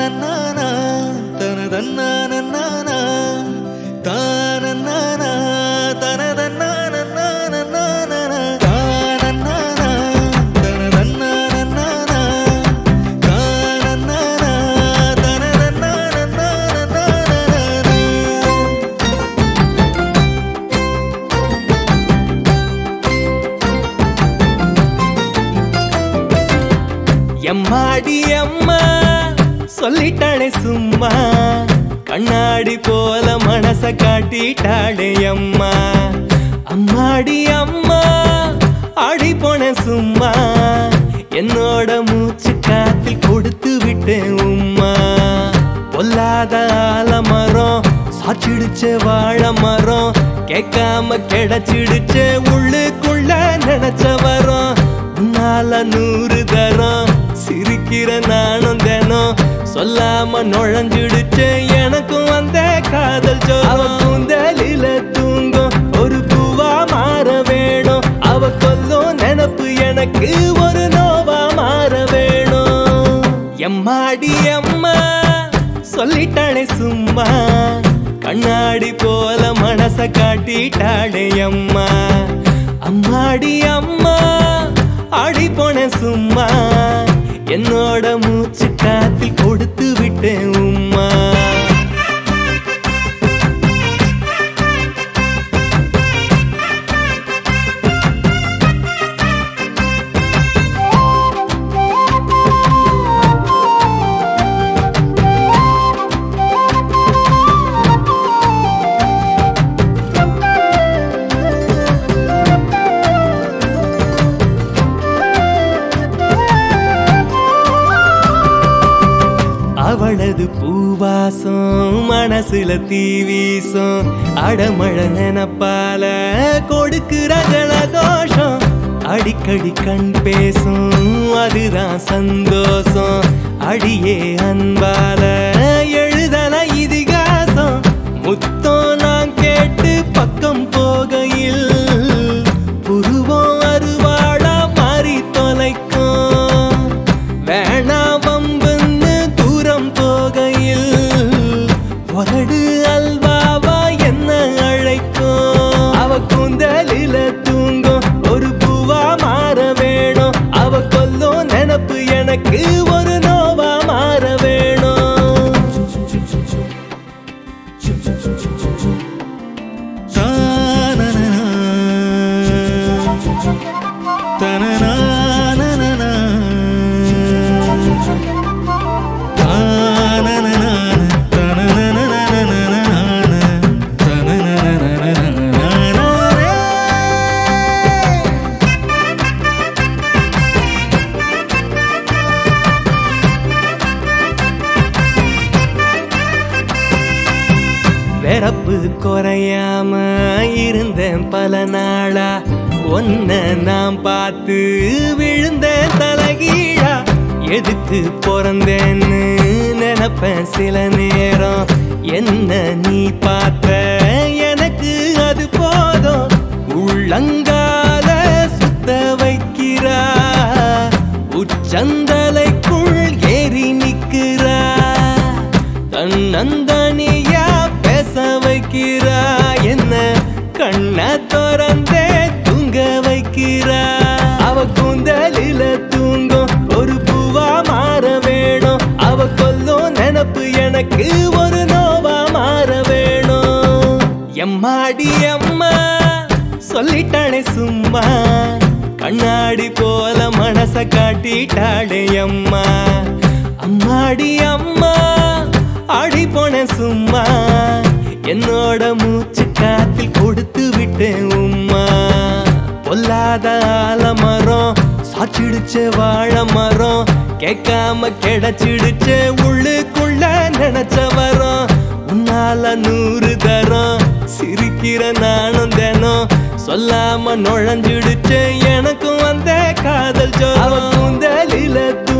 தானன்னானா, தனதன்னானன்னானா, தானன்னானா, தனதன்னானன்னானன்னானா, தானன்னானா, தனதன்னானன்னானா, தானன்னானா, தனதன்னானன்னானன்னானா. எம்மாடி அம்மா சொல்லிட்டாளே சும்மா கண்ணாடி போல மனச காட்டிட்டாளே அம்மா அம்மாடி அம்மா ஆடி போன சும்மா என்னோட மூச்சு காத்தில் கொடுத்து விட்டேன் உம்மா பொல்லாத ஆலமரம் சாச்சிடுச்ச வாழை மரம் கேட்காம கிடைச்சிடுச்ச உள்ளுக்குள்ள நினைச்ச வரோம் உன்னால நூறு தரம் சிரிக்கிற நானும் தினம் சொல்லாம நுழைஞ்சிடுச்சு எனக்கும் வந்த காதல் ஜோரம் கூந்தலில தூங்கும் ஒரு பூவா மாற வேணும் அவ கொல்லும் நினப்பு எனக்கு ஒரு நோவா மாற வேணும் எம்மாடி அம்மா சொல்லிட்டாளே சும்மா கண்ணாடி போல மனச காட்டிட்டாளே அம்மா அம்மாடி அம்மா ஆடி போன சும்மா என்னோட மூச்சு காத்தில் கொடுத்து விட்டேன் உம்மா அவளது பூவாசம் மனசுல தீ வீசும் அடமழ நினப்பால கொடுக்கிற ஜலதோஷம் அடிக்கடி கண் பேசும் அதுதான் சந்தோஷம் அடியே அன்பால எழுதல இதிகாசம் முத்தம் நான் கேட்டு பக்கம் போகையில் புருவம் அருவாளா மாறி தொலைக்கும் வேணா வம்புன்னு தூரம் போகையில் ஒரடு அல்வாவா என்ன அழைக்கும் அவ கூந்தலில தூங்கும் ஒரு பூவா மாற வேணும் அவ கொல்லும் நினப்பு எனக்கு ஒரு நோவா மாற வேணும் வெறப்பு குறையாம இருந்தேன் பல நாளா ஒன்ன நான் பார்த்து விழுந்தேன் தலகீழா எதுக்கு பிறந்தேன்னு நினைப்பேன் சில நேரம் என்ன நீ பார்த்த எனக்கு அது போதும் உள்ளங்கால சுத்த வைக்கிறா உச்சந்தலைக்குள் ஏறி நிக்கிறா தன்னந்தனியா பேச வைக்கிறா என்ன கண்ண திறந்தே தூங்க வைக்கிறா அவ கூந்தலில தூங்கும் ஒரு பூவா மாற வேணும் அவ கொல்லும் நினப்பு எனக்கு ஒரு நோவா மாற வேணும் எம்மாடி அம்மா சொல்லிட்டாளே சும்மா கண்ணாடி போல மனச காட்டிட்டாளே அம்மா அம்மாடி அம்மா ஆடி போன சும்மா என்னோட மூச்சு காத்தில் கொடுத்து விட்டேன் உம்மா பொல்லாத ஆலமரம் சாச்சிடுச்ச வாழை மரம் கேட்காம கிடைச்சிடுச்ச உள்ளுக்குள்ள நினைச்ச வரோம் உன்னால நூறு தரம் சிரிக்கிற நானும் தினம் சொல்லாம நுழைஞ்சிடுச்ச எனக்கும் வந்த காதல் ஜோரம் கூந்தலில